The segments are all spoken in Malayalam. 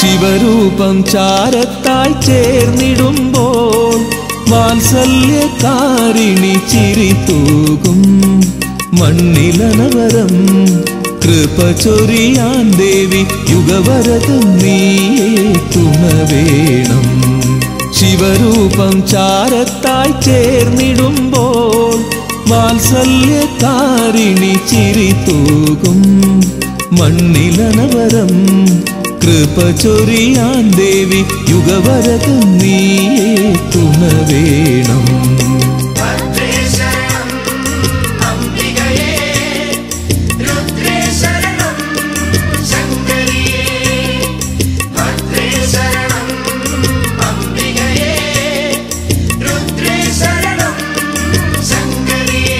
ശിവരൂപം ചാരത്തായി ചേർന്നിടുമ്പോൾ വാത്സല്യകാരിണി ചിരി തൂകും മണ്ണിലനവരം കൃപ ചൊരിയാൻ ദേവി യുഗവരതും നീയേ തുണ വേണം ശിവരൂപം ചാരത്തായി ചേർന്നിടുമ്പോൾ വാത്സല്യകാരിണി ചിരി തൂകും മണ്ണിലനവരം കൃപ ചൊരിയാൻ ദേവി യുഗവരതും നീയേ തുണ വേണം ഭദ്രേ ശരണം അംബികയേ രുദ്രേ ശരണം ശങ്കരിയേ ഭദ്രേ ശരണം അംബികയേ രുദ്രേ ശരണം ശങ്കരിയേ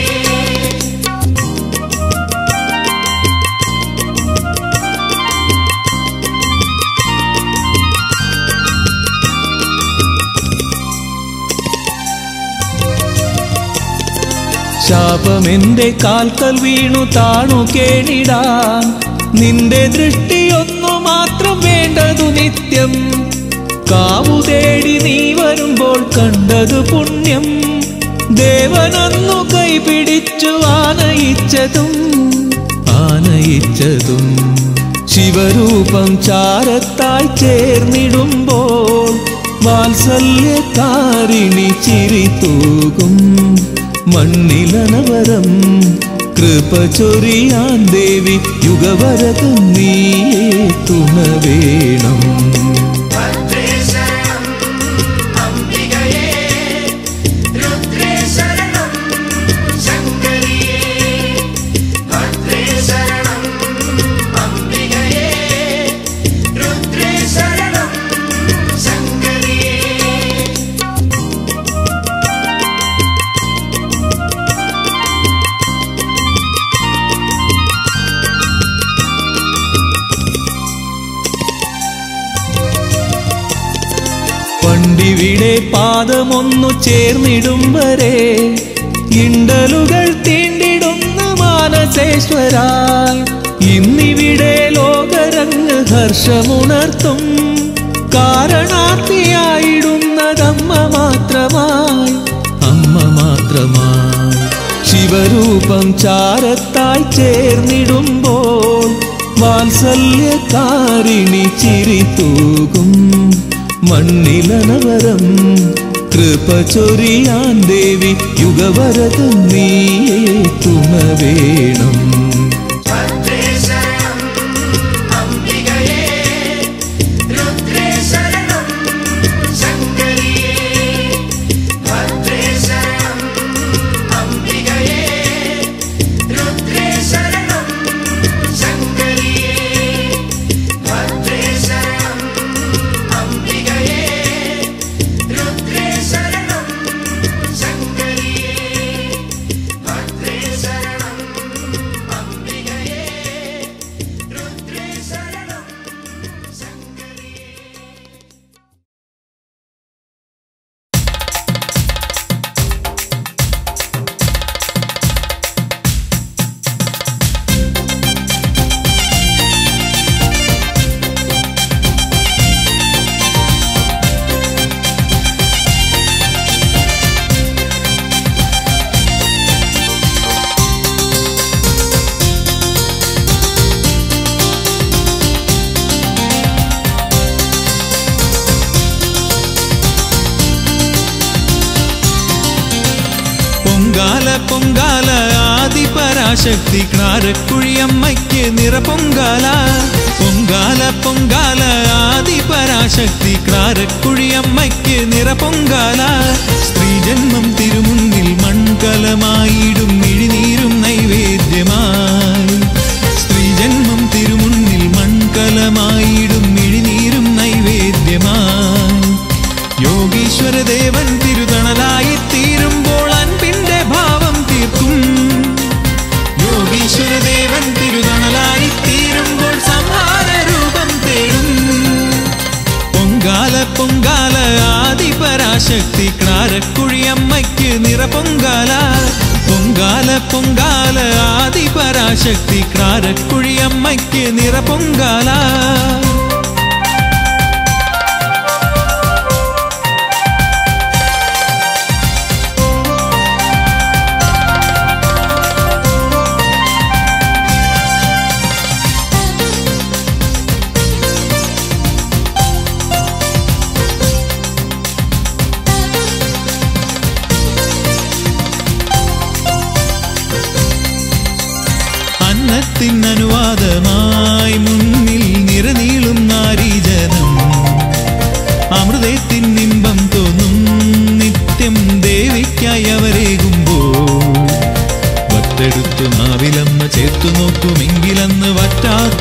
ശാപമെന്റെ കാൽക്കൽ വീണു താണു കേണിടാൻ നിന്റെ ദൃഷ്ടിയൊന്നു മാത്രം വേണ്ടതു നിത്യം കാവു തേടി നീ വരുമ്പോൾ കണ്ടതു പുണ്യം ദേവനൊന്നു കൈപിടിച്ചു ആനയിച്ചതും ആനയിച്ചതും ശിവരൂപം ചാരത്തായി ചേർന്നിടുമ്പോൾ വാത്സല്യകാരിണി ചിരി തൂകും മണ്ണിലനവരം കൃപ ചൊരിയാൻ ദേവി യുഗവരതും നീയേ തുണ വേണം ഭദ്രേ ശരണം അംബികയേ രുദ്രേ ശരണം ശങ്കരിയേ ഭദ്രേ ശരണം അംബികയേ രുദ്രേ ശരണം ശങ്കരിയേ പണ്ടിവിടെ പാദമൊന്നു ചേർന്നിടും വരെ ഇണ്ടലുകൾ തീണ്ടിടുന്ന മാനസേശ്വരാൽ ഇന്നിവിടെ ലോകരങ്ങ് ഹർഷമുണർത്തും കാരണാർത്ഥിയായിടുന്നതമ്മ മാത്രമായി അമ്മ മാത്രമായി ശിവരൂപം ചാരത്തായി ചേർന്നിടുമ്പോൾ വാത്സല്യകാരിണി ചിരി തൂകും മണ്ണിലനവരം കൃപ ചൊരിയാൻ ദേവി യുഗവരതും നീയേ തുണ വേണം ഭദ്രേ ശരണം അംബികയേ രുദ്രേ ശരണം ശങ്കരിയേ ഭദ്രേ ശരണം അംബികയേ രുദ്രേ ശരണം ശങ്കരിയേ ഭദ്രേ ശരണം അംബികയേ രുദ്രേ ശരണം ശങ്കരിയേ ഭദ്രേ ശരണം അംബികയേ രുദ്രേ ശരണം ശങ്കരിയേ പൊങ്കാല പൊങ്കാല ആദിപരാശക്തി ക്രാരക്കുഴിയമ്മയ്ക്ക് നിറപൊങ്കാല പൊങ്കാല പൊങ്കാല ആദിപരാശക്തി ക്രാരക്കുഴിയമ്മയ്ക്ക് നിറപൊങ്കാല സ്ത്രീജന്മം തിരുമുന്നിൽ മൺകലമായിടും മിഴിനീരും നൈവേദ്യമായി സ്ത്രീജന്മം തിരുമുന്നിൽ മൺകലമായിടും മിഴിനീരും നൈവേദ്യമായി യോഗീശ്വരദേവൻ തിരുതണലായി തീരുമ്പോൾ അൻപിന്റെ ഭാവം തീർക്കും യോഗീശ്വരദേവൻ തിരുതണലായി തീരുമ്പോൾ സംഹാര രൂപം തേടും പൊങ്കാല പൊങ്കാല ആദിപരാശക്തി ക്രാരക്കുഴിയമ്മയ്ക്ക് നിറപൊങ്കാല പൊങ്കാല പൊങ്കാല ആദിപരാശക്തി ക്രാരക്കുഴിയമ്മയ്ക്ക് നിറപൊങ്കാല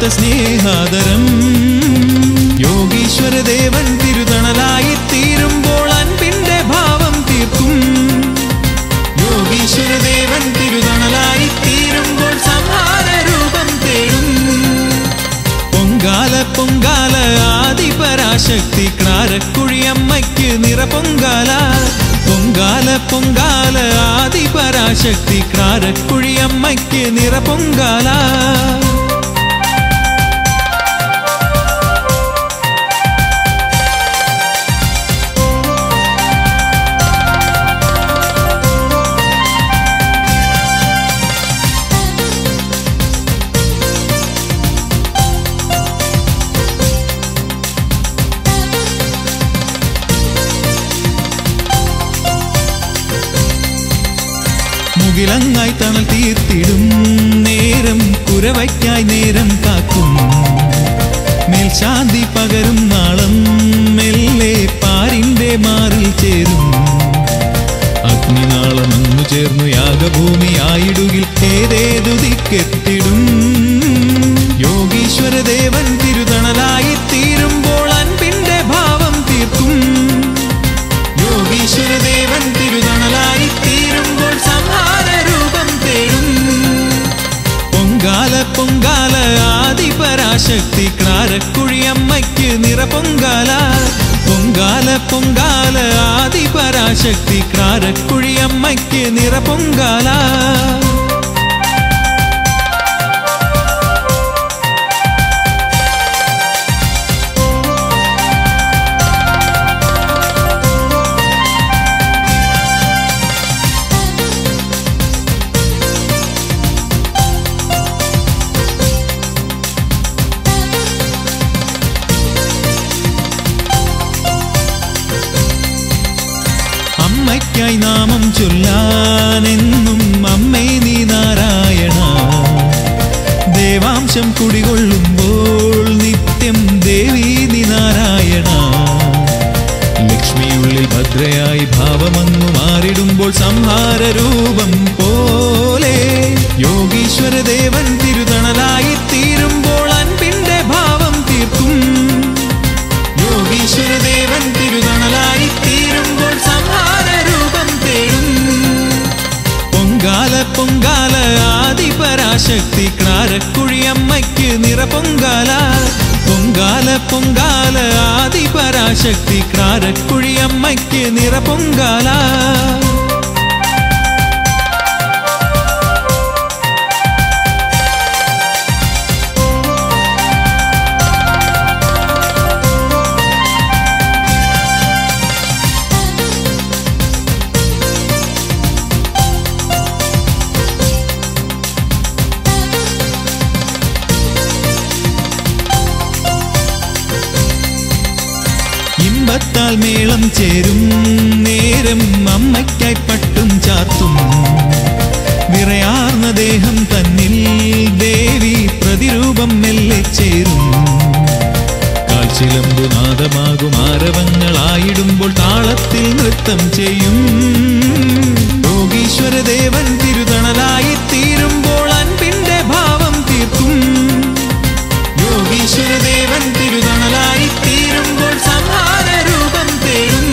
സ്നേഹാദരം യോഗീശ്വര ദേവൻ തിരുതണലായി തീരുമ്പോൾ അൻപിന്റെ ഭാവം തീർക്കും യോഗീശ്വര ദേവൻ തിരുതണലായി തീരുമ്പോൾ സംഹാര രൂപം തേടും പൊങ്കാല പൊങ്കാല ആദിപരാശക്തി ക്രാരക്കുഴിയമ്മയ്ക്ക് നിറ പൊങ്കാല പൊങ്കാല പൊങ്കാല ആദിപരാശക്തി ക്രാരക്കുഴിയമ്മയ്ക്ക് നിറ പൊങ്കാല മുകിലങ്ങായി തണൽ തീർത്തിടും നേരം കുരവയ്ക്കായി നേരം കാക്കും മേൽശാന്തി പകരും നാളം മെല്ലെ പാരിന്റെ മാറിൽ ചേരും അഗ്നിനാളമന്നു ചേർന്നു യാഗഭൂമിയായിടുകിൽ ഏതേതു ദിക്കെത്തിടും യോഗീശ്വര ദേവൻ തിരുതണലായി തീരുമ്പോൾ അൻപിന്റെ ഭാവം തീർക്കും യോഗീശ്വര ദേവൻ തിരുതണലായി തീരുമ്പോൾ സംഹാര രൂപം തേടും പൊങ്കാല പൊങ്കാല ആദിപരാശക്തി ക്രാരക്കുഴിയമ്മയ്ക്ക് നിറ പൊങ്കാല പൊങ്കാല പൊങ്കാല ആദിപരാശക്തി ക്രാരക്കുഴിയമ്മയ്ക്ക് നിറ പൊങ്കാല അമ്മയ്ക്കായി നാമം ചൊല്ലാനെന്നും അമ്മേ നീ നാരായണ ദേവാംശം കുടികൊള്ളുമ്പോൾ നിത്യം ദേവി നീ നാരായണ ലക്ഷ്മിയുള്ളിൽ ഭദ്രയായി ഭാവമങ്ങു മാറിടുമ്പോൾ സംഹാര രൂപം പോലെ യോഗീശ്വര ദേവൻ തിരുതണലായി തീരുമ്പോൾ അൻപിന്റെ ഭാവം തീർക്കും യോഗീശ്വര ദേവൻ തിരുതണലായി തീരുമ്പോൾ സംഹാര രൂപം തേടും പൊങ്കാല പൊങ്കാല ആദിപരാശക്തി ക്രാരക്കുഴിയമ്മയ്ക്ക് നിറ പൊങ്കാല പൊങ്കാല പൊങ്കാല ആദിപരാശക്തി ക്രാരക്കുഴിയമ്മയ്ക്ക് നിറ പൊങ്കാല ഇമ്പത്താൽ മേളം ചേരും നേരം അമ്മയ്ക്കായി പട്ടും ചാത്തും വിറയാർന്ന ദേഹം തന്നിൽ ദേവി പ്രതിരൂപം മെല്ലെ ചേരും കാൽച്ചിലമ്പു നാദമാകും ആരവങ്ങളായിടുമ്പോൾ താളത്തിൽ നൃത്തം ചെയ്യും യോഗീശ്വര ദേവൻ തിരുതണലായി തീരുമ്പോൾ അൻപിന്റെ ഭാവം തീർക്കും യോഗീശ്വര ദേവൻ തിരുതണലായി തീരുമ്പോൾ സംഹാര രൂപം തേടും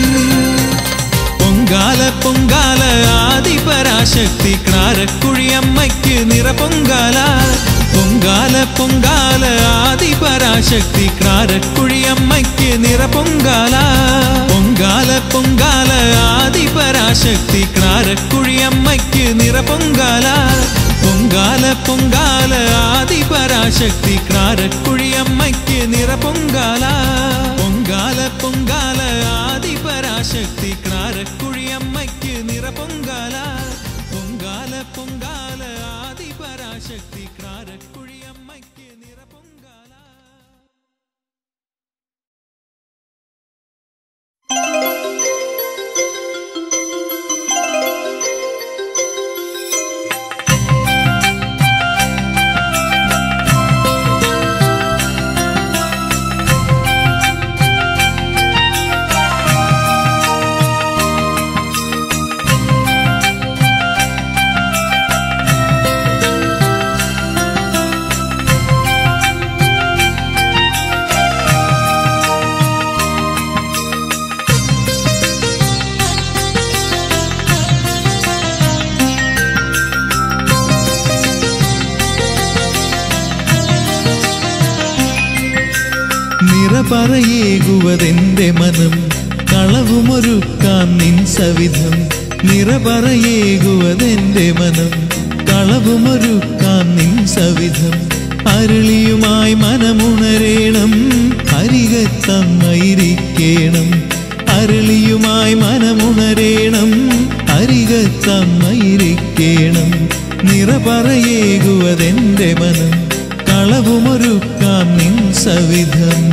പൊങ്കാല പൊങ്കാല ആദിപരാശക്തി ക്രാരക്കുഴിയമ്മയ്ക്ക് നിറ പൊങ്കാല പൊങ്കാല പൊങ്കാല ആദിപരാശക്തി ക്രാരക്കുഴിയമ്മയ്ക്ക് നിറ പൊങ്കാല പൊങ്കാല പൊങ്കാല ആദിപരാശക്തി ക്രാരക്കുഴിയമ്മയ്ക്ക് നിറ പൊങ്കാല പൊങ്കാല പൊങ്കാല ആദിപരാശക്തി ക്രാരക്കുഴിയമ്മയ്ക്ക് നിറ പൊങ്കാല പൊങ്കാല പൊങ്കാല ആദിപരാശക്തി ക്രാരക്കുഴിയമ്മയ്ക്ക് നിറ പൊങ്കാല പൊങ്കാല പൊങ്കാല ആദിപരാശക്തി ക്രാരക്കുഴിയമ്മയ്ക്ക് നിറ പൊങ്കാല ും നിറപറയേകുവതെന്റെ മനം കളവുമൊരുക്കാൻ നിൻ സവിധം നിറപറയേകുവതെന്റെ മനം കളവുമൊരുക്കാൻ നിൻ സവിധം അരളിയുമായി മനമുണരേണം അരികത്തമ്മയിരിക്കേണം അരളിയുമായി മനമുണരേണം അരികത്തമ്മയിരിക്കേണം നിറപറയേകുവതെന്റെ മനം കളവുമൊരുക്കാം നിൻ സവിധം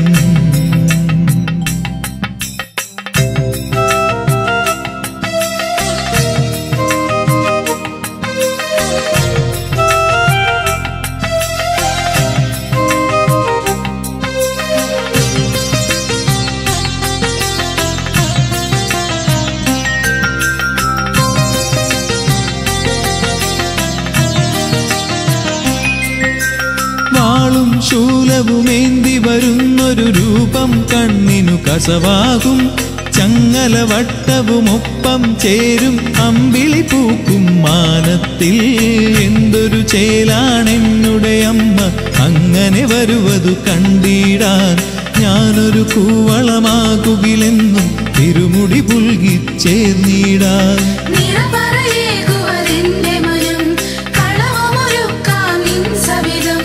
വാളും ശൂലവുമേന്തി വരുന്നൊരു രൂപം കണ്ണിനു കസവാകും ചങ്ങലവട്ടവുമൊപ്പം ചേരും അമ്പിളി പൂക്കും മാനത്തിൽ എന്തൊരു ചേലാണെന്നുടെ അമ്മ അങ്ങനെ വരുവതു കണ്ടിടാൻ ഞാനൊരു കൂവളമാകുകിലെന്നും തിരുമുടി പുൽകി ചേർന്നിടാൻ നിറപറയേകുവതെന്റെ മനം കളവുമൊരുക്കാം നിൻ സവിധം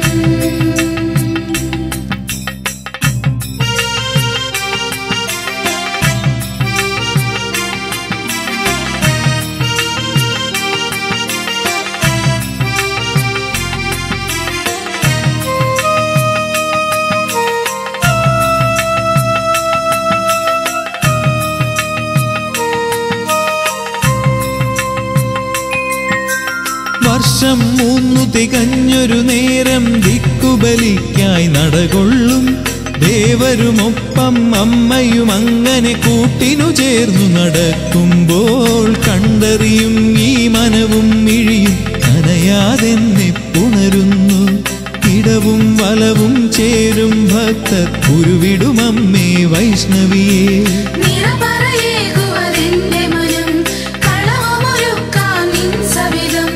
വർഷം മൂന്നു തികഞ്ഞൊരു നേരം ദിക്കുബലിക്കായി നടകൊള്ളും ദേവരുമൊപ്പം അമ്മയും അങ്ങനെ കൂട്ടിനു ചേർന്നു നടക്കുമ്പോൾ കണ്ടറിയും ഈ മനവും മിഴിയും നനയാതെന്നെ പുണരുന്നു ഇടവും വലവും ചേരും ഭക്തർ ഉരുവിടുമമ്മേ വൈഷ്ണവിയേ നിറപറയേകുവതെന്റെ മനം കളവുമൊരുക്കാം നിൻ സവിധം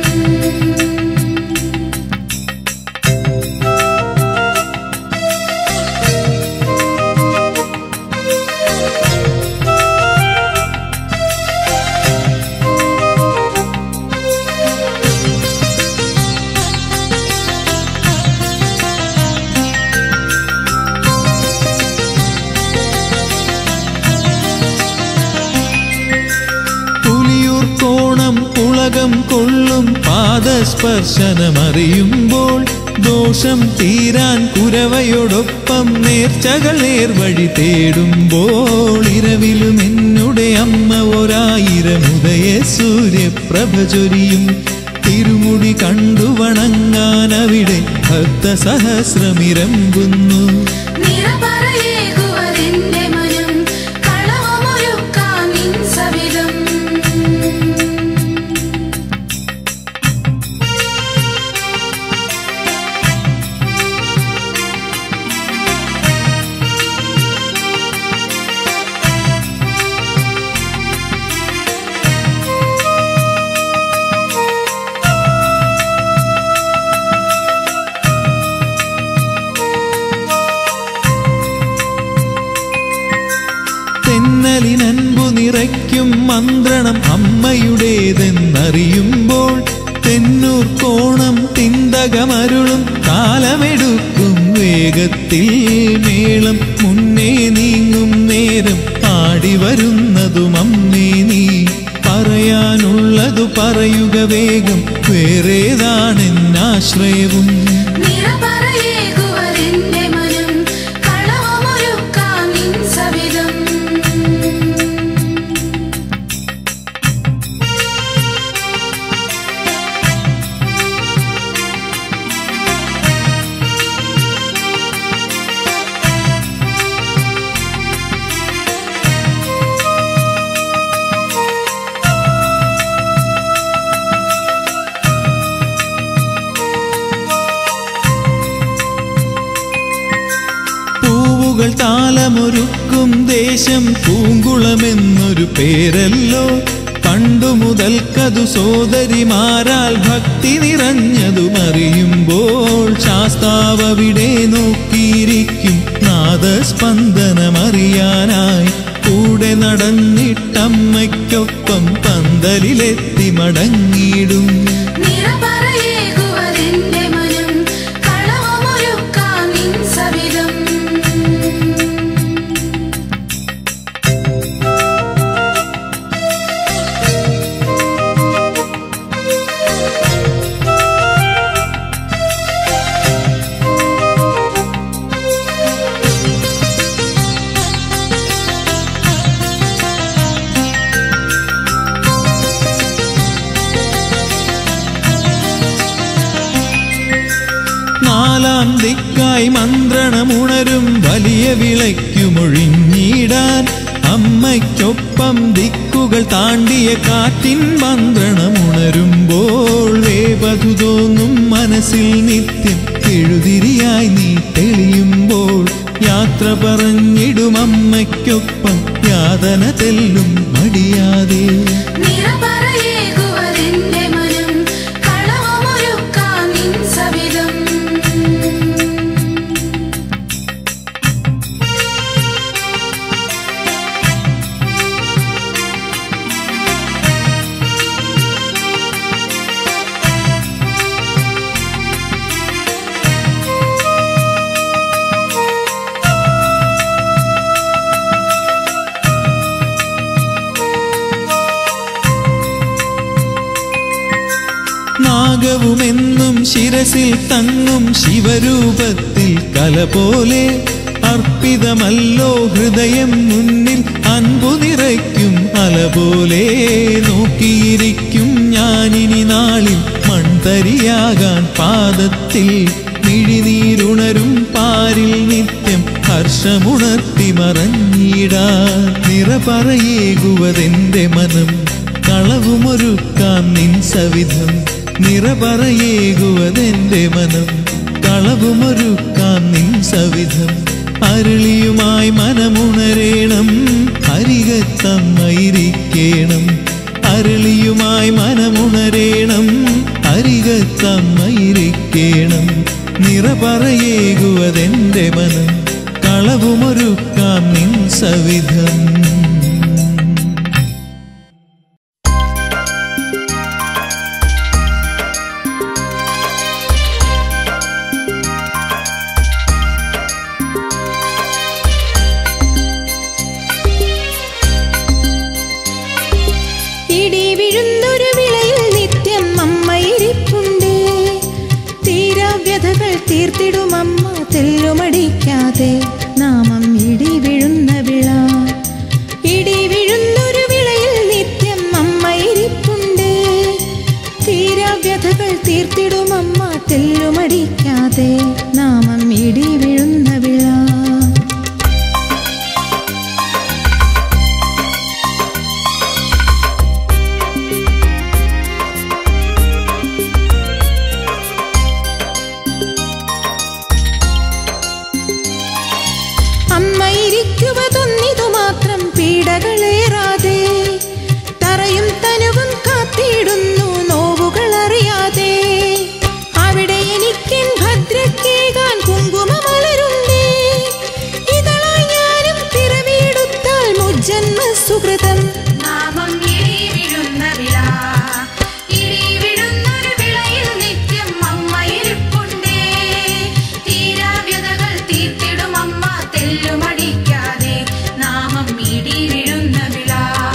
പുലിയൂർ കോണം പുളകം കൊള്ളും പാദസ്പർശനമറിയുമ്പോൾ ദോഷം തീരാൻ കുരവയോടൊപ്പം നേർച്ചകൾ നേർവഴി തേടുമ്പോൾ ഇരവിലും എന്നുടെ അമ്മ ഒരായിരം ഉദയ സൂര്യപ്രഭ ചൊരിയും തിരുമുടി കണ്ടു വണങ്ങാൻ അവിടെ ഭക്തസഹസ്രമിരമ്പുന്നു നിറപറയേകുവതെന്റെ മനം കളവുമൊരുക്കാം നിൻ സവിധം തെന്നലിനൻപു നിറയ്ക്കും മന്ത്രണം അമ്മയുടേതെന്നറിയുമ്പോൾ തെന്നൂർ കോണം തിന്തകമരുളും കാലമെടുക്കും വേഗത്തിൽ മേളം മുന്നേ നീങ്ങും നേരം ആടി വരുന്നതും അമ്മേ നീ പറയാനുള്ളതു പറയുക വേഗം വേറേതാണെന്നാശ്രയവും നിറപറയേകുവതെന്റെ മനം കളവുമൊരുക്കാം നിൻ സവിധം പൂവുകൾ താളമൊരുക്കും ദേശം പൂങ്കുളമെന്നൊരു പേരല്ലോ പണ്ടു മുതൽക്കതു സോദരിമാരാൽ ഭക്തി നിറഞ്ഞതുമറിയുമ്പോൾ ശാസ്താവവിടെ നോക്കിയിരിക്കും നാദ പാദസ്പന്ദനമറിയാനായി കൂടെ നടന്നിട്ടമ്മയ്ക്കൊപ്പം പന്തലിലെത്തി മടങ്ങിയിടും നിറപറയേകുവതെന്റെ മനം കളവുമൊരുക്കാം നിൻ സവിധം നാലാം ദിക്കായി മന്ത്രണമുണരും വലിയ വിളയ്ക്കുമൊഴിഞ്ഞിടാൻ അമ്മയ്ക്കൊപ്പം ദിക്കുകൾ താണ്ടിയ കാറ്റിൻ മന്ത്രണമുണരുമ്പോൾ വേപതു തോന്നും മനസ്സിൽ നിത്യം എഴുതിരിയായി നീ തെളിയുമ്പോൾ യാത്ര പറഞ്ഞിടും അമ്മയ്ക്കൊപ്പം യാതന തെല്ലും മടിയാതെ നിറപറയേകുവതെന്റെ മനം കളവുമൊരുക്കാം നിൻ സവിധം നാഗവുമെന്നും ശിരസിൽ തങ്ങും ശിവരൂപത്തിൽ കല പോലെ അർപ്പിതമല്ലോ ഹൃദയം മുന്നിൽ അൻപു നിറയ്ക്കും അല പോലെ നോക്കിയിരിക്കും ഞാനിനി നാളിൽ മൺതരിയാകാൻ പാദത്തിൽ മിഴിനീരുണരും പാരിൽ നിത്യം ഹർഷമുണർത്തി മറഞ്ഞിടാ നിറപറയേകുവതെന്റെ മനം കളവുമൊരുക്കാം നിൻ സവിധം നിറപറയേകുവതെന്റെ മനം കളവുമൊരുക്കാം നിൻ സവിധം അരുളിയുമായി മനമുണരേണം അരികത്തമ്മയിരിക്കേണം അരുളിയുമായി മനമുണരേണം അരികത്തമ്മയിരിക്കേണം നിറപറയേകുവതെന്റെ മനം കളവുമൊരുക്കാം നിൻ സവിധം ഇടി വിഴുന്നൊരു വിളയിൽ നിത്യം അമ്മയിരിപ്പുണ്ട് തീരാവ്യഥകൾ തീർത്തിടും അമ്മ തെല്ലുമടിക്കാതെ നാമം ഇടി വീഴുന്ന വിള ഇടി വീഴുന്നൊരു വിളയിൽ നിത്യം അമ്മയിരിപ്പുണ്ട് തീരാവ്യഥകൾ തീർത്തിടും അമ്മ തെല്ലുമടിക്കാതെ നാമം ഇടി വീഴുന്ന വിള അമ്മയിരിക്കുവതൊന്നിതു മാത്രം പീഡകളേറാതെ തറയും തനുവും കാത്തിടുന്നു നോവുകൾ അറിയാതെ അവിടെ എനിക്കൻ ഭദ്രക്കേകാൻ കുങ്കുമമലരുണ്ടേ ഇതളായി ഞാനും പിറവിയെടുത്താൽ മുജ്ജന്മ സുഹൃതം നാമം ഇടി വിഴുന്ന വിള ഇടി വിഴുന്നൊരു വിളയിൽ നിത്യം അമ്മയിരിപ്പുണ്ടേ തീരാവ്യതകൾ തീർത്തിടും അമ്മ തെല്ലുമടിക്കാതെ നാമം ഇടി വിഴുന്ന വിള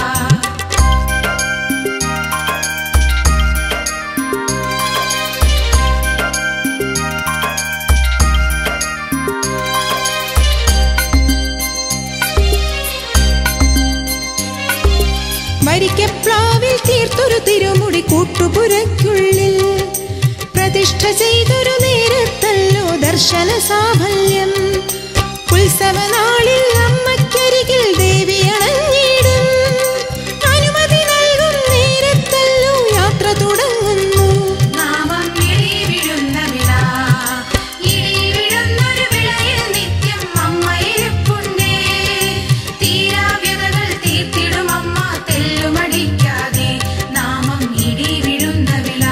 വരിക്കപ്ലാവിൽ തീർത്തൊരു തിരുമുടി കൂട്ടുപുരയ്ക്കുള്ളിൽ പ്രതിഷ്ഠ ചെയ്തൊരു നേരത്തല്ലോ ദർശന സാഫല്യം ഉത്സവനാളിൽ അമ്മയ്ക്കരികിൽ ദേവി അണഞ്ഞിടും അനുമതി നൽകും നേരത്തല്ലോ യാത്ര തുടങ്ങുന്നു നാമം ഇടി വിഴുന്ന വിള ഇടി വിഴുന്നൊരു വിളയിൽ നിത്യം അമ്മയിരിപ്പുണ്ടേ തീരാവ്യതകൾ തീർത്തിടും അമ്മ തെല്ലുമടിക്കാതെ നാമം ഇടി വിഴുന്ന വിള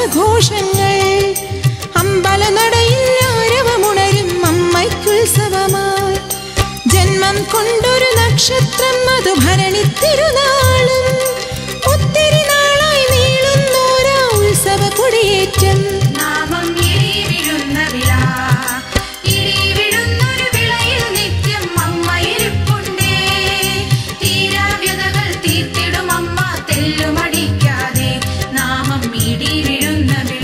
ഉല്ലാസഘോഷങ്ങൾ അമ്പലനടയിൽ ആരവമുണരും അമ്മയ്ക്കുത്സവമായി ജന്മം കൊണ്ടൊരു നക്ഷത്രം അത് ഭരണി തിരുനാളും ഒത്തിരി നാളായി നീളുന്നോരാ ഉത്സവ കൊടിയേറ്റം നാമം ഇടി വിഴുന്ന വിള ഇടി വിഴുന്നൊരു വിളയിൽ നിത്യം അമ്മ ഇരിപ്പുണ്ടേ തീരാവ്യതകൾ തീർത്തിടും അമ്മ തെല്ലുമടിക്കാതെ നാമം ഇടി വിഴുന്ന വിള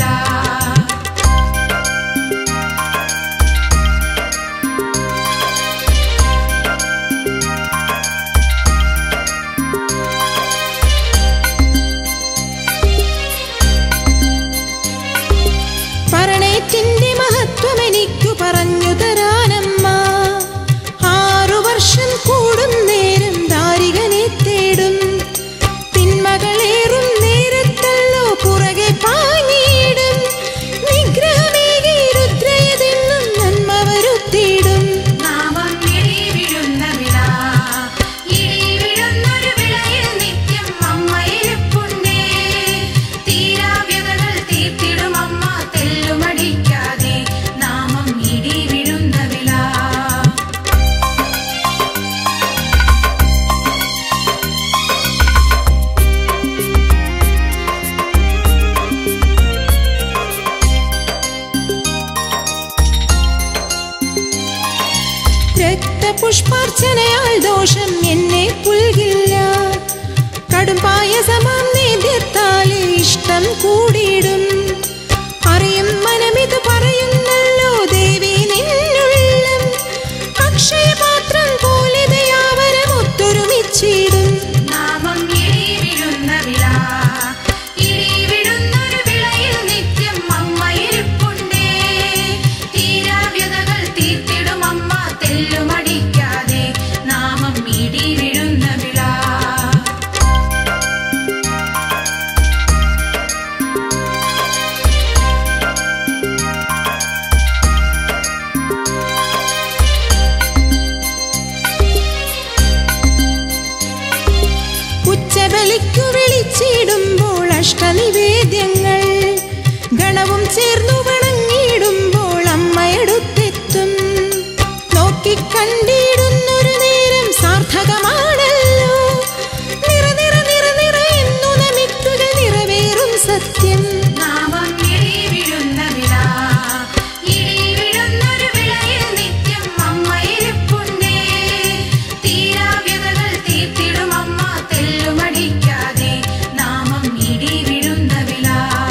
പറണേറ്റിന്റെ മഹത്വം എനിക്കു പറഞ്ഞു തരാനമ്മ ആറു വർഷം കൂടും നേരം ദാരികനെ തേടും തിന്മകളേറും നേരത്തല്ലോ പുറകെ പാഞ്ഞിടും നിഗ്രഹമേകി രുദ്രയതെന്നും നന്മ വരുത്തിയിടും നാമം ഇടി വിഴുന്ന വിള ഇടി വിഴുന്നൊരു വിളയിൽ നിത്യം അമ്മ ഇരിപ്പുണ്ടേ തീരാവ്യതകൾ തീർത്തിടും അമ്മ തെല്ലുമടിക്കാതെ നാമം ഇടി വിഴുന്ന വിള രക്തപുഷ്പാർച്ചനയാൽ ദോഷം എന്നെ പുൽകില്ല കടും പായസമാം നേദ്യത്താലെ ഇഷ്ടം കൂടിയിടും അറിയും മനമിത് പറയുന്നല്ലോ ദേവി നിന്നുള്ളം അക്ഷയപാത്രം പോലെ ദയാവരം ഒത്തൊരുമിച്ചിടും നാമം ഇടി വിഴുന്ന വിള ഇടി വിഴുന്നൊരു വിളയിൽ നിത്യം അമ്മ ഇരിപ്പുണ്ടേ തീരാവ്യതകൾ തീർത്തിടും അമ്മ തെല്ലുമടിക്കാതെ നാമം ഇടി വിഴുന്ന വിള ഉച്ചബലിക്കു വിളിച്ചിടുമ്പോൾ അഷ്ടനിവേദ്യങ്ങൾ ഗണവും ചേർന്നു വണങ്ങിയിടുമ്പോൾ അമ്മയെടുത്തെത്തും നോക്കിക്കണ്ടിടുന്നൊരു നേരം സാർത്ഥകമാണല്ലോ നിറ നിറ നിറ നിറ എന്നു നമിക്കുക നിറവേറും സത്യം നാമം ഇടി വിഴുന്ന വിള ഇടി വിഴുന്നൊരു വിളയിൽ നിത്യം അമ്മ ഇരിപ്പുണ്ടേ തീരാവ്യതകൾ തീർത്തിടും അമ്മ തെല്ലുമടിക്കാതെ നാമം ഇടി വിഴുന്ന വിള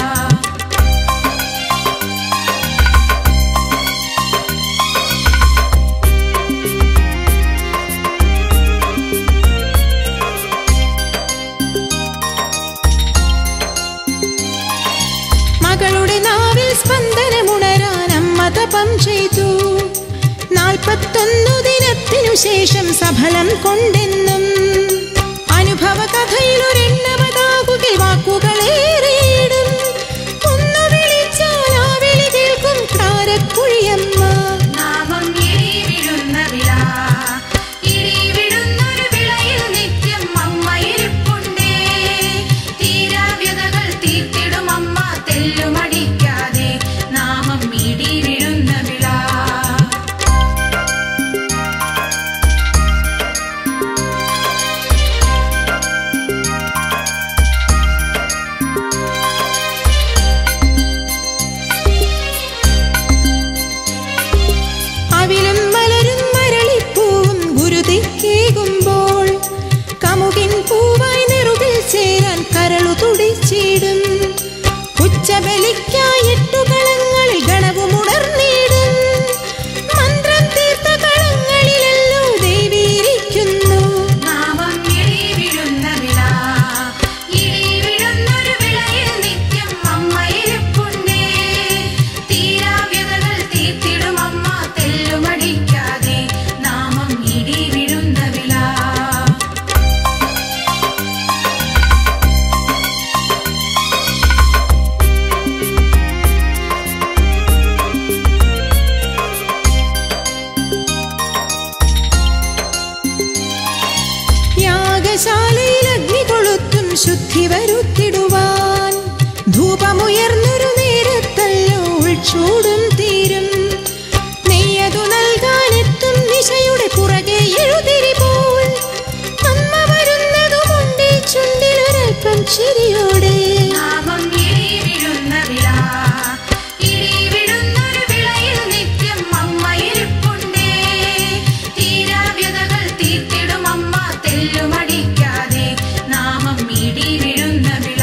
മകളുടെ നാവിൽ സ്പന്ദനമുണരാൻ അമ്മ തപം ചെയ്തു നാൽപ്പത്തൊന്നു ദിനത്തിനു ശേഷം സഫലം കൊണ്ടെന്നും അനുഭവ കഥയിലൊരെണ്ണമതാകുകിൽ വാക്കുകളേറിയിടും ഒന്നു വിളിച്ചാൽ ആ വിളി കേൾക്കും കാരക്കുഴിയമ്മ നാമം ഇടി വിഴുന്ന വിള ഇടി വിഴുന്നൊരു വിളയിൽ നിത്യം അമ്മ ഇരിപ്പുണ്ടേ തീരാവ്യതകൾ തീർത്തിടും അമ്മ തെല്ലുമടിക്കാതെ നാമം ഇടി വിഴുന്ന വിള അവിലും മലരും മരളിപ്പൂവും ഗുരുതിക്കേകുമ്പോൾ കമുകിൻ പൂവായി നെറുകിൽ ചേരാൻ കരളു തുടിച്ചിടും ഉച്ചബലിക്കായിട്ടു കളങ്ങളിൽ ഗണവും ഉണർന്നിടും മന്ത്രം തീർത്ത കളങ്ങളിലല്ലോ ദേവിയിരിക്കുന്നു നാമം ഇടി വിഴുന്ന വിള ഇടി വിഴുന്നൊരു വിളയിൽ നിത്യം അമ്മ ഇരിപ്പുണ്ടേ തീരാവ്യതകൾ തീർത്തിടും അമ്മ തെല്ലുമടിക്കാതെ നാമം ഇടി വിഴുന്ന വിള യാഗശാലയിൽ അഗ്നി കൊളുത്തും ശുദ്ധി വരുത്തിടുവാൻ ധൂപമുയർന്നൊരു ചൂടും തീരും നെയ്യതു നൽകാനെത്തും ദിശയുടെ പുറകെ എഴുതിരി പോൽ അമ്മ വരുന്നതുമുണ്ട് ചുണ്ടിലൊരൽപ്പം ചിരിയോടെ നാമം ഇടി വിഴുന്ന വിള ഇടി വിടുന്നൊരു വിളയിൽ നിത്യം അമ്മ ഇരിപ്പുണ്ടേ തീരാവ്യതകൾ തീർത്തിടും അമ്മ തെല്ലുമടിക്കാതെ നാമം ഇടി വിഴുന്ന വിള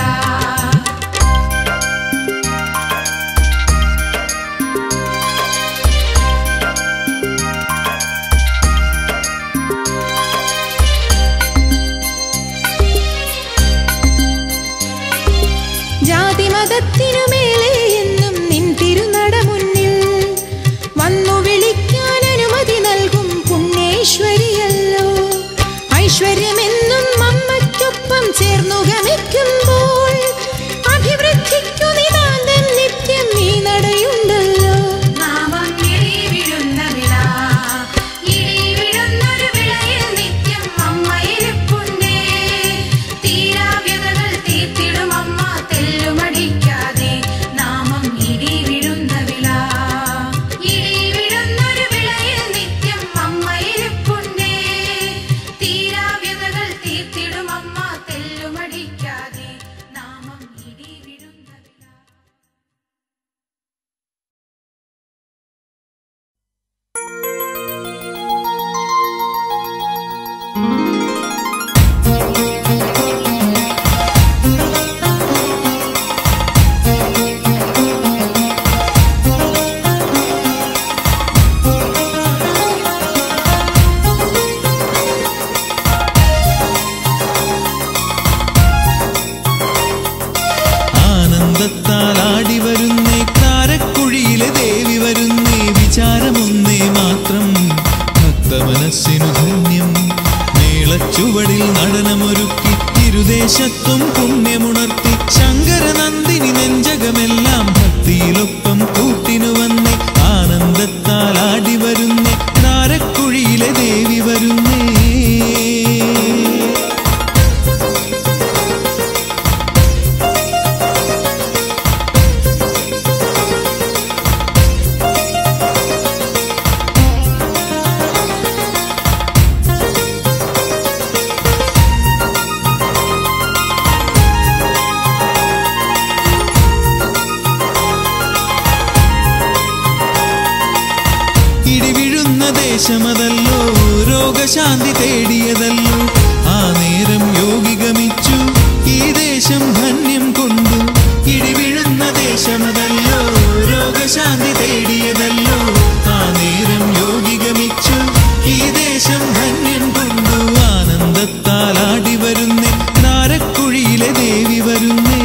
ജാതിമതത്തിനു മേലെ എന്നും നിൻ തിരുനട മുന്നിൽ വന്നു വിളിക്കാൻ അനുമതി നൽകും പുണ്യേശ്വരിയല്ലോ ഐശ്വര്യമെന്നും അമ്മയ്ക്കൊപ്പം ചേർന്നു ഗമിക്കുമ്പോൾ അഭിവൃദ്ധിക്കു നിതാന്തൻ നിത്യം നീ നടയുണ്ടല്ലോ നാമം ഇടി വിഴുന്ന വിള ഇടി വിഴുന്നൊരു വിളയിൽ നിത്യം അമ്മ ഇരിപ്പുണ്ടേ തീരാവ്യതകൾ തീർത്തിടും അമ്മ തെല്ലുമടിക്കാതെ നാമം ഇടി വിഴുന്ന വിള ഇടി വിഴുന്നൊരു വിളയിൽ നിത്യം അമ്മ ഇരിപ്പുണ്ടേ തീരാവ്യതകൾ തീർത്തിടും അമ്മ തെല്ലുമടിക്കാതെ നാമം ഇടി വിഴുന്ന വിള ആനന്ദത്താൽ ആടി വരുന്നേ കാരക്കുഴിയിലെ ദേവി വരുന്നേ വിചാരമൊന്നേ മാത്രം ഭക്തമനസ്സിനു ധന്യം മേളച്ചുവടിൽ നടനമൊരുക്കി തിരുദേശത്തും പുണ്യമുണർത്തി ശങ്കരനന്ദിനി നെഞ്ചകമെല്ലാം ഭക്തിയിലൊപ്പം കൂട്ടിനു വന്നേ ആനന്ദത്താൽ ആടി വരുന്നേ കാരക്കുഴിയിലെ ദേവി വരുന്നേ ഇടിവിഴുന്ന ദേശമതല്ലോ രോഗശാന്തി തേടിയതല്ലോ ആ നേരം യോഗി ഗമിച്ചു ഈ ദേശം ധന്യം കൊണ്ടു ഇടിവിഴുന്ന ദേശമതല്ലോ രോഗശാന്തി തേടിയതല്ലോ ആ നേരം യോഗി ഗമിച്ചു ഈ ദേശം ധന്യം കൊണ്ടു ആനന്ദത്താൽ ആടി വരുന്നേ നാരക്കുഴിയിലെ ദേവി വരുന്നേ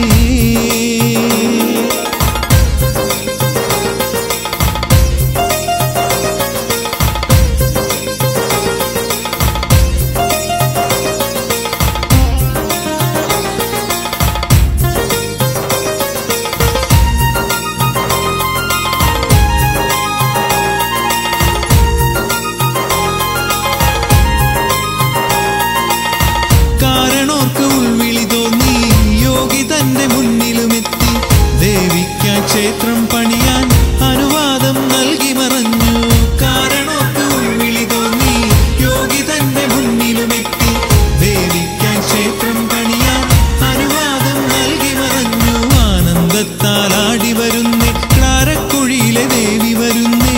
കാരണോർക്ക് ഉൾവിളി തോന്നി യോഗി തന്റെ മുന്നിലുമെത്തി ദേവിക്കാ ക്ഷേത്രം പണിയാൻ അനുവാദം നൽകി മറഞ്ഞു കാരണോർക്ക് ഉൾവിളി തോന്നി യോഗി തന്റെ മുന്നിലുമെത്തി ദേവിക്കാ ക്ഷേത്രം പണിയാൻ അനുവാദം നൽകി മറഞ്ഞു ആനന്ദത്താൽ ആടി വരുന്നേ കാരക്കുഴിയിലെ ദേവി വരുന്നേ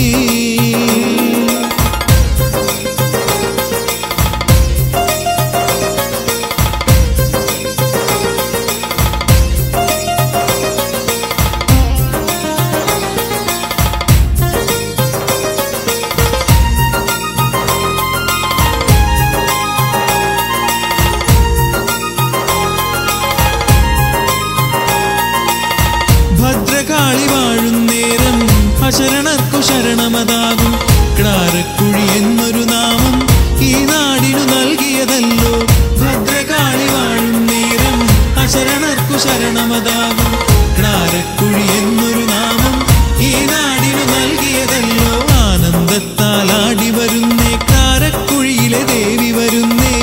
ഭദ്രകാളി വാഴുന്നേരം അശരണർക്കു ശരണമതാകും ക്ലാരക്കുഴി എന്നൊരു നാമം ഈ നാടിനു നൽകിയതല്ലോ ഭദ്രകാളി വാഴുന്നേരം അശരണർക്കു ശരണമതാകും ക്ലാരക്കുഴി എന്നൊരു നാമം ഈ നാടിനു നൽകിയതല്ലോ ആനന്ദത്താൽ ആടി വരുന്നേ കാരക്കുഴിയിലെ ദേവി വരുന്നേ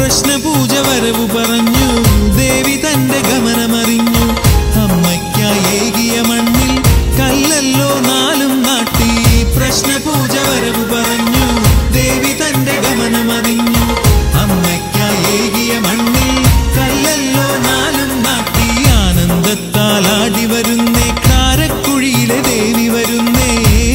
പ്രശ്നപൂജ വരവു പറഞ്ഞു ദേവി തന്റെ ഗമനമറിഞ്ഞു അമ്മയ്ക്കായി ഏകിയ മണ്ണിൽ കല്ലല്ലോ നാലും നാട്ടി പ്രശ്നപൂജ വരവു പറഞ്ഞു ദേവി തന്റെ ഗമനമറിഞ്ഞു അമ്മയ്ക്കായി ഏകിയ മണ്ണിൽ കല്ലല്ലോ നാലും നാട്ടി ആനന്ദത്താൽ ആടി വരുന്നേ കാരക്കുഴിയിലെ ദേവി വരുന്നേ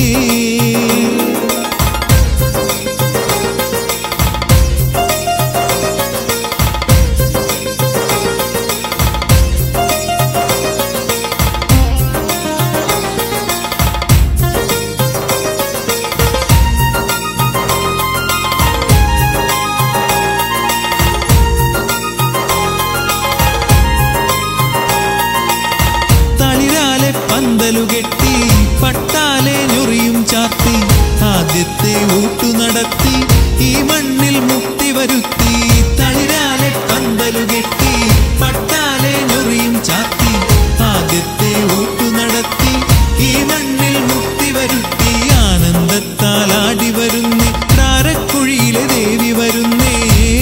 തളിരാലെ പന്തലു കെട്ടി പട്ടാലെ ഞൊറിയും ചാത്തി ആദ്യത്തെ ഊട്ടു നടത്തി ഈ മണ്ണിൽ മുക്തി വരുത്തി തളിരാലെ പന്തലു കെട്ടി പട്ടാലെ ഞൊറിയും ചാത്തി ആദ്യത്തെ ഊട്ടു നടത്തി ഈ മണ്ണിൽ മുക്തി വരുത്തി ആനന്ദത്താൽ ആടി വരുന്നേ കാരക്കുഴിയിലെ ദേവി വരുന്നേ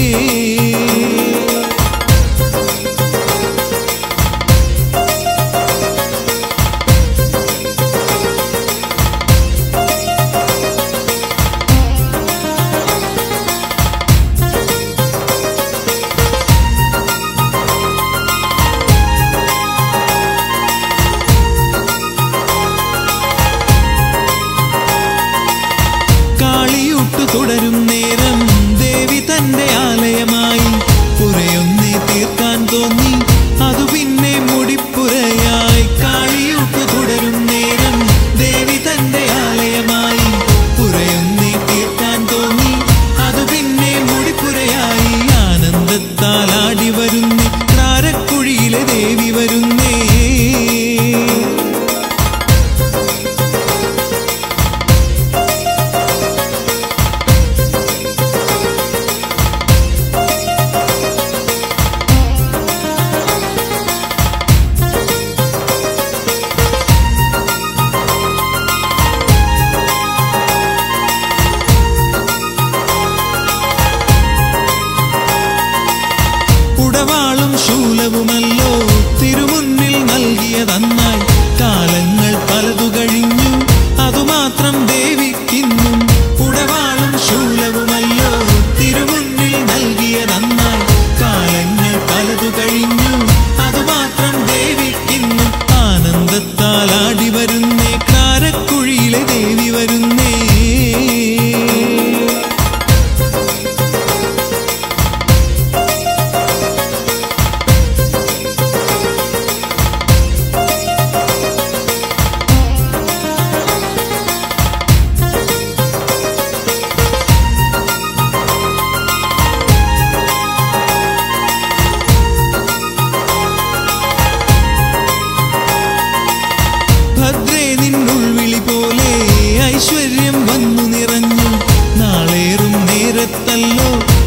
കാളിയൂട്ടു തുടരും നേരം ദേവി തന്റെ ആലയമായി പുരയൊന്നേ തീർക്കാൻ തോന്നി അതു പിന്നെ മുടിപ്പുരയായി കാളിയൂട്ടു തുടരും നേരം ദേവി തന്റെ ആലയമായി പുരയൊന്നേ തീർക്കാൻ തോന്നി അതു പിന്നെ മുടിപ്പുരയായി ആനന്ദത്താൽ ആടി വരുന്നേ കാരക്കുഴിയിലെ ദേവി വരുന്നേ ഉടവാളും ശൂലവുമല്ലോ തിരുമുന്നിൽ നൽകിയതന്നായി കാലങ്ങൾ പലതു കഴിഞ്ഞു അതുമാത്രം ദേവിക്കിന്നും ഉടവാളും ശൂലവുമല്ലോ തിരുമുന്നിൽ നൽകിയതന്നായി കാലങ്ങൾ പലതു കഴിഞ്ഞു അതുമാത്രം ദേവിക്കിന്നും ആനന്ദത്താൽ ആടി വരുന്നേ കാരക്കുഴിയിലെ ദേവി വരുന്നേ ഭദ്രേ നിന്നുൾവിളി പോലെ ഐശ്വര്യം വന്നു നിറഞ്ഞു നാളേറും നേരത്തല്ലോ